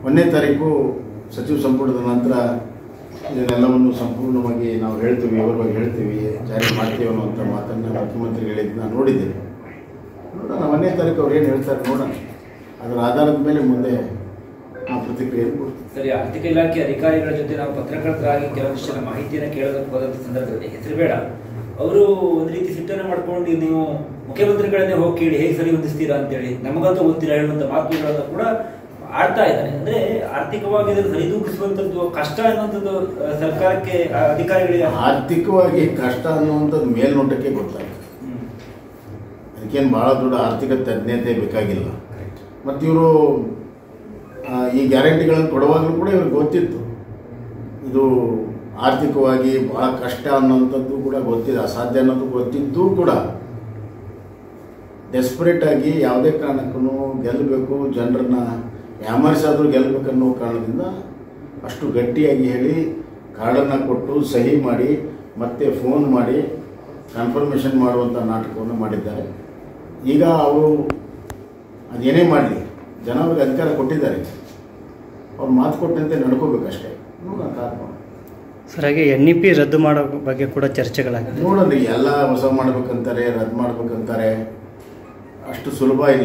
ಒಂದನೇ ತಾರೀಕು ಸಚಿವ ಸಂಪುಟದ ನಂತರ ಇದನ್ನೆಲ್ಲವನ್ನು ಸಂಪೂರ್ಣವಾಗಿ ನಾವು ಹೇಳ್ತೀವಿ ವಿವರವಾಗಿ ಹೇಳ್ತೀವಿ ಜಾರಿ ಮಾಡ್ತೀವಿ ಅನ್ನುವಂಥ ಮಾತನ್ನು ಮುಖ್ಯಮಂತ್ರಿ ಹೇಳಿದ್ದು ನಾನು ನೋಡಿದ್ದೇನೆ ನೋಡೋಣ ಒಂದನೇ ತಾರೀಕು ಅವ್ರು ಏನು ಹೇಳ್ತಾರೆ ನೋಡೋಣ ಅದರ ಆಧಾರದ ಮೇಲೆ ಮುಂದೆ ನಾವು ಪ್ರತಿಕ್ರಿಯೆ ಕೊಡ್ತೀವಿ ಸರಿ ಆರ್ಥಿಕ ಇಲಾಖೆ ಅಧಿಕಾರಿಗಳ ಜೊತೆ ನಾವು ಪತ್ರಕರ್ತರಾಗಿ ಕೆಲವೊಂದಿಷ್ಟು ಜನ ಮಾಹಿತಿಯನ್ನು ಕೇಳೋದಕ್ಕೆ ಹೋದಂಥ ಸಂದರ್ಭದಲ್ಲಿ ಹೆಸರು ಬೇಡ ಅವರು ಒಂದು ರೀತಿ ಸಿಟ್ಟನ್ನು ಮಾಡ್ಕೊಂಡು ನೀವು ಮುಖ್ಯಮಂತ್ರಿಗಳನ್ನೇ ಹೋಗಿ ಕೇಳಿ ಹೇಗೆ ಸರಿ ಹೊಂದಿಸ್ತೀರಾ ಅಂತೇಳಿ ನಮಗಂತೂ ಗೊತ್ತಿಲ್ಲ ಹೇಳುವಂಥ ಮಾತುಗಳನ್ನು ಕೂಡ ಆಡ್ತಾ ಇದ್ದಾರೆ ಅಂದ್ರೆ ಆರ್ಥಿಕವಾಗಿ ಇದನ್ನು ಸರಿದೂಗಿಸುವಂಥದ್ದು ಕಷ್ಟ ಅನ್ನುವಂಥದ್ದು ಆ, ಸರ್ಕಾರಕ್ಕೆ ಆ, ಅಧಿಕಾರಿಗಳಿಗೆ ಆರ್ಥಿಕವಾಗಿ ಕಷ್ಟ ಅನ್ನುವಂಥದ್ದು ಮೇಲ್ನೋಟಕ್ಕೆ ಗೊತ್ತಾಗ್ತದೆ ಹ್ಮ್. ಅದಕ್ಕೇನು ಭಾಳ ದೊಡ್ಡ ಆರ್ಥಿಕ ತಜ್ಞತೆ ಬೇಕಾಗಿಲ್ಲ ಮತ್ತು ಇವರು ಈ ಗ್ಯಾರಂಟಿಗಳನ್ನು ಕೊಡುವಾಗಲೂ ಕೂಡ ಇವ್ರಿಗೆ ಗೊತ್ತಿತ್ತು ಇದು ಆರ್ಥಿಕವಾಗಿ ಭಾಳ ಕಷ್ಟ ಅನ್ನೋಂಥದ್ದು ಕೂಡ ಗೊತ್ತಿದೆ ಅಸಾಧ್ಯ ಅನ್ನೋದು ಗೊತ್ತಿದ್ದೂ ಕೂಡ ಡೆಸ್ಪರೇಟ್ ಆಗಿ ಯಾವುದೇ ಕಾರಣಕ್ಕೂ ಗೆಲ್ಲಬೇಕು ಜನರನ್ನ ಯಾಮರಿಸಾದರೂ ಗೆಲ್ಲಬೇಕನ್ನೋ ಕಾರಣದಿಂದ ಅಷ್ಟು ಗಟ್ಟಿಯಾಗಿ ಹೇಳಿ ಕಾರ್ಡನ್ನು ಕೊಟ್ಟು ಸಹಿ ಮಾಡಿ ಮತ್ತೆ ಫೋನ್ ಮಾಡಿ ಕನ್ಫರ್ಮೇಷನ್ ಮಾಡುವಂಥ ನಾಟಕವನ್ನು ಮಾಡಿದ್ದಾರೆ ಈಗ ಅವರು ಅದೇನೇ ಮಾಡಲಿ ಜನ ಅವ್ರಿಗೆ ಅಧಿಕಾರ ಕೊಟ್ಟಿದ್ದಾರೆ ಅವ್ರು ಮಾತು ಕೊಟ್ಟಂತೆ ನಡ್ಕೋಬೇಕಷ್ಟೇ ನೋಡೋಣ ಕಾದ್ ನೋಡೋಣ. ಸರ್ ಹಾಗೆ ಎನ್ ಇ ಪಿ ರದ್ದು ಮಾಡೋ ಬಗ್ಗೆ ಕೂಡ ಚರ್ಚೆಗಳಾಗಿದೆ ನೋಡೋಣ ಎಲ್ಲ ಹೊಸ ಮಾಡ್ಬೇಕಂತಾರೆ ರದ್ದು ಮಾಡ್ಬೇಕಂತಾರೆ ಅಷ್ಟು ಸುಲಭ ಇಲ್ಲ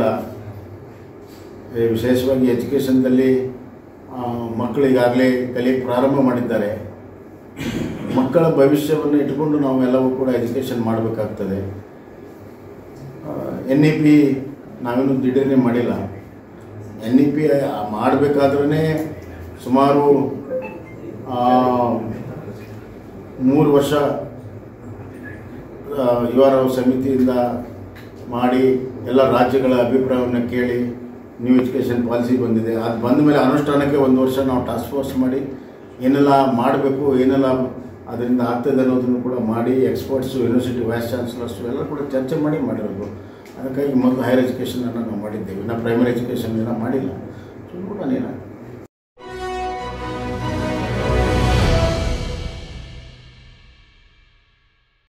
ಈ ವಿಶೇಷವಾಗಿ ಎಜುಕೇಷನ್ದಲ್ಲಿ ಮಕ್ಕಳು ಈಗಾಗಲೇ ಕಲಿಯಕ್ಕೆ ಪ್ರಾರಂಭ ಮಾಡಿದ್ದಾರೆ ಮಕ್ಕಳ ಭವಿಷ್ಯವನ್ನು ಇಟ್ಕೊಂಡು ನಾವು ಎಲ್ಲವೂ ಕೂಡ ಎಜುಕೇಷನ್ ಮಾಡಬೇಕಾಗ್ತದೆ ಎನ್ ಇ ಪಿ ನಾವೇನು ದಿಢೀರ್ನೆ ಮಾಡಿಲ್ಲ ಎನ್ ಇ ಪಿ ಮಾಡಬೇಕಾದ್ರೇ ಸುಮಾರು ಆ, ಮೂರು ವರ್ಷ ಆ, ಯುವ ಸಮಿತಿಯಿಂದ ಮಾಡಿ ಎಲ್ಲ ರಾಜ್ಯಗಳ ಅಭಿಪ್ರಾಯವನ್ನು ಕೇಳಿ ನ್ಯೂ ಎಜುಕೇಷನ್ ಪಾಲಿಸಿ ಬಂದಿದೆ ಅದು ಬಂದ ಮೇಲೆ ಅನುಷ್ಠಾನಕ್ಕೆ ಒಂದು ವರ್ಷ ನಾವು ಟಾಸ್ಕ್ ಫೋರ್ಸ್ ಮಾಡಿ ಏನೆಲ್ಲ ಮಾಡಬೇಕು ಏನೆಲ್ಲ ಅದರಿಂದ ಆಗ್ತದೆ ಅನ್ನೋದನ್ನು ಕೂಡ ಮಾಡಿ ಎಕ್ಸ್ಪರ್ಟ್ಸು ಯೂನಿವರ್ಸಿಟಿ ವೈಸ್ ಚಾನ್ಸಲರ್ಸು ಎಲ್ಲ ಕೂಡ ಚರ್ಚೆ ಮಾಡಿ ಮಾಡಿರೋದು ಅದಕ್ಕಾಗಿ ಮೊದಲು ಹೈಯರ್ ಎಜುಕೇಷನನ್ನು ನಾವು ಮಾಡಿದ್ದೇವೆ ಇನ್ನು ಪ್ರೈಮರಿ ಎಜುಕೇಷನ್ ಏನೋ ಮಾಡಿಲ್ಲ ಸೊ ನೋಡೋಣ ಏನಾಗ್ತದೆ